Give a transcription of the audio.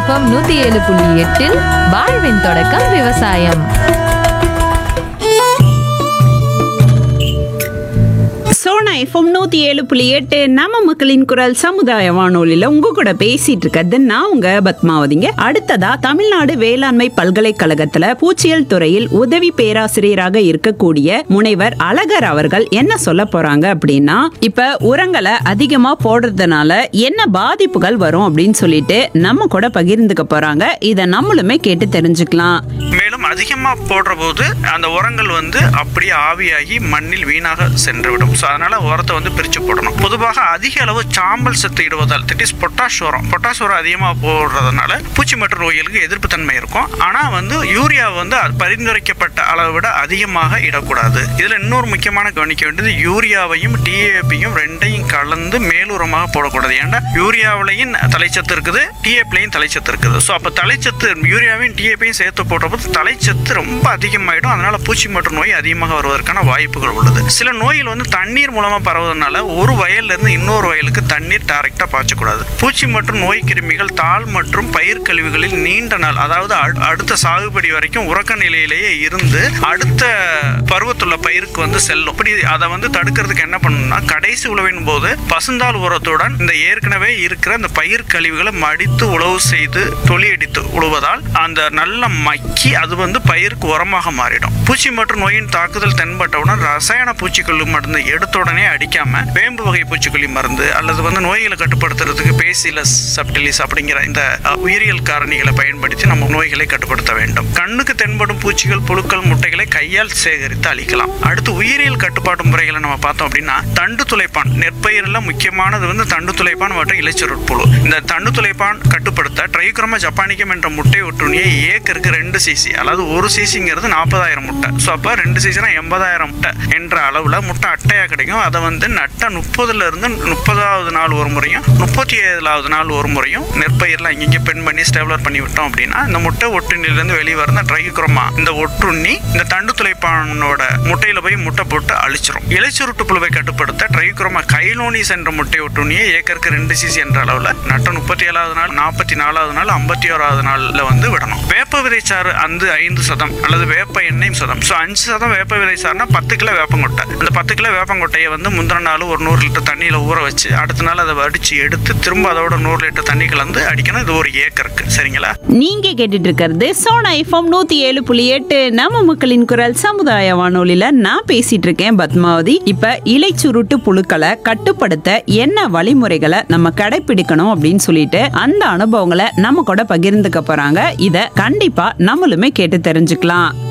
FM நூத்தி ஏழு புள்ளி எட்டில் வாழ்வின் தொடக்கம் விவசாயம் சோனா எஃப்எம் நூத்தி ஏழு புள்ளி எட்டு நம்ம மக்களின் குரல் சமுதாய வானொலியில உங்க கூட பேசிட்டு இருக்கிறது நான் உங்க பத்மாவதிங்க அடுத்ததா தமிழ்நாடு வேளாண்மை பல்கலைக்கழகத்துல பூச்சியல் துறையில் உதவி பேராசிரியராக இருக்கக்கூடிய முனைவர் அழகர் அவர்கள் என்ன சொல்ல போறாங்க அப்படின்னா இப்ப உரங்களை அதிகமா போடுறதுனால என்ன பாதிப்புகள் வரும் அப்படின்னு சொல்லிட்டு நம்ம கூட பகிர்ந்துக்க போறாங்க இத நம்மளுமே கேட்டு தெரிஞ்சுக்கலாம் மேலும் அதிகமாக போடுற போது அந்த உரங்கள் வந்து அப்படியே ஆவியாகி மண்ணில் வீணாக சென்றுவிடும் ஸோ அதனால உரத்தை வந்து பிரித்து போடணும் பொதுவாக அதிக அளவு சாம்பல் சத்து இடுவதால் தட் இஸ் பொட்டாஷ் உரம் பொட்டாஷ் உரம் அதிகமாக போடுறதுனால பூச்சி மற்றும் நோய்களுக்கு எதிர்ப்பு தன்மை இருக்கும் ஆனால் வந்து யூரியா வந்து அது பரிந்துரைக்கப்பட்ட அளவை விட அதிகமாக இடக்கூடாது இதில் இன்னொரு முக்கியமான கவனிக்க வேண்டியது யூரியாவையும் டிஏபியும் ரெண்டையும் கலந்து மேலுரமாக போடக்கூடாது ஏன்னா யூரியாவிலையும் தலைச்சத்து இருக்குது டிஏபிலையும் தலைச்சத்து இருக்குது ஸோ அப்போ தலைச்சத்து யூரியாவையும் டிஏபியும் சேர்த்து போடுறபோது தலைச்சத்து ரொம்ப அதிகமாயிடும் அதனால பூச்சி மற்றும் நோய் அதிகமாக வருவதற்கான வாய்ப்புகள் உள்ளது சில நோய்கள் வந்து தண்ணீர் மூலமா பரவுவதனால ஒரு வயல்ல இருந்து இன்னொரு வயலுக்கு தண்ணீர் டைரக்டா பாய்ச்சக்கூடாது பூச்சி மற்றும் நோய் கிருமிகள் தாள் மற்றும் பயிர் கழிவுகளில் நீண்ட நாள் அதாவது அடு- அடுத்த சாகுபடி வரைக்கும் உறக்க நிலையிலேயே இருந்து அடுத்த பருவத்துள்ள பயிருக்கு வந்து செல்லும் அப்படி அதை வந்து தடுக்கிறதுக்கு என்ன பண்ணணும்னா கடைசி உழவின் போது பசுந்தாள் உரத்துடன் இந்த ஏற்கனவே இருக்கிற அந்த பயிர் கழிவுகளை மடித்து உழவு செய்து தொலியடித்து உழுவதால் அந்த நல்ல மக்கி அது வந்து பயிருக்கு உரமாக மாறிடும் பூச்சி மற்றும் நோயின் தாக்குதல் தென்பட்டவுடன் ரசாயன பூச்சிக்கொல்லி மருந்து எடுத்த உடனே அடிக்காம வேம்பு வகை பூச்சிக்கொல்லி மருந்து அல்லது வந்து நோய்களை கட்டுப்படுத்துறதுக்கு பேசிலஸ் சப்டிலிஸ் அப்படிங்கிற இந்த அஹ், உயிரியல் காரணிகளை பயன்படுத்தி நம்ம நோய்களை கட்டுப்படுத்த வேண்டும் கண்ணுக்கு தென்படும் பூச்சிகள் புழுக்கள் முட்டைகளை கையால் சேகரித்து அழிக்கலாம் அடுத்து உயிரியல் கட்டுப்பாட்டு முறைகளை நம்ம பார்த்தோம் அப்படின்னா தண்டு துளைப்பான் நெற்பயிரில் முக்கியமானது வந்து தண்டு துளைப்பான் மற்றும் இலைச்சுருட்புழு இந்த தண்டு துளைப்பான் கட்டுப்படுத்த ட்ரைக்ரோமா ஜப்பானிக்கம் என்ற முட்டை ஒட்டுணியை ஏக்கருக்கு ரெண்டு சிசி அதாவது ஒரு சிசிங்கிறது நாற்பதாயிரம் முட்டை ஸோ அப்போ ரெண்டு சிசினா எண்பதாயிரம் முட்டை என்ற அளவில் முட்டை அட்டையாக கிடைக்கும் அதை வந்து நட்ட முப்பதுல இருந்து முப்பதாவது நாள் ஒரு முறையும் முப்பத்தி ஏழாவது நாள் ஒரு முறையும் நெற்பயிரில் இங்கே பெண் பண்ணி ஸ்டேபிளர் பண்ணி விட்டோம் அப்படின்னா இந்த முட்டை ஒட்டுண்ணிலேருந்து வெளியே வர இந்த ட்ரைக்ரோமா இந்த ஒட்டுண்ணி இந்த தண்டு துளைப்பானோட முட்டையில போய் முட்டை போட்டு அழிச்சிரும் இலைச்சுருட்டு புழுவை கட்டுப்படுத்த ட்ரைக்ரோமா கைலோனிஸ் என்ற முட்டை ஒட்டுண்ணியை ஏக்கருக்கு ரெண்டு சிசி என்ற அளவில் நட்ட முப்பத்தி ஏழாவது நாள் நாற்பத்தி நாலாவது நாள் ஐம்பத்தி ஓராவது நாளில் வந்து விடணும் வேப்ப விதைச்சாறு அந்த ஐந்து சதம் அல்லது வேப்ப எண்ணெய் சதம் ஸோ அஞ்சு சதம் வேப்ப விதைச்சாறுனா பத்து கிலோ வேப்பங்கொட்டை அந்த பத்து கிலோ வேப்பங்கொட்டையை வந்து முந்தின நாள் ஒரு நூறு லிட்டர் தண்ணியில் ஊற வச்சு அடுத்த நாள் அதை வடித்து எடுத்து திரும்ப அதோட நூறு லிட்டர் தண்ணி கலந்து அடிக்கணும் இது ஒரு ஏக்கருக்கு சரிங்களா நீங்க கேட்டுட்டு இருக்கிறது சோனா எஃப்எம் நூத்தி ஏழு புள்ளி எட்டு நம்ம மக்களின் குரல் சமுதாய வானொலியில நான் பேசிட்டு இருக்கேன் பத்மாவதி இப்ப இலை சுருட்டு புழுக்களை கட்டுப்படுத்த என்ன வழிமுறைகளை நம்ம கடைபிடிக்கணும் அப்படின்னு சொல்லிட்டு அந்த அனுபவங்களை நம்ம கூட பகிர்ந்துக்க போறாங்க இத கண்டிப்பா நம்மளுமே கேட்டு தெரிஞ்சுக்கலாம்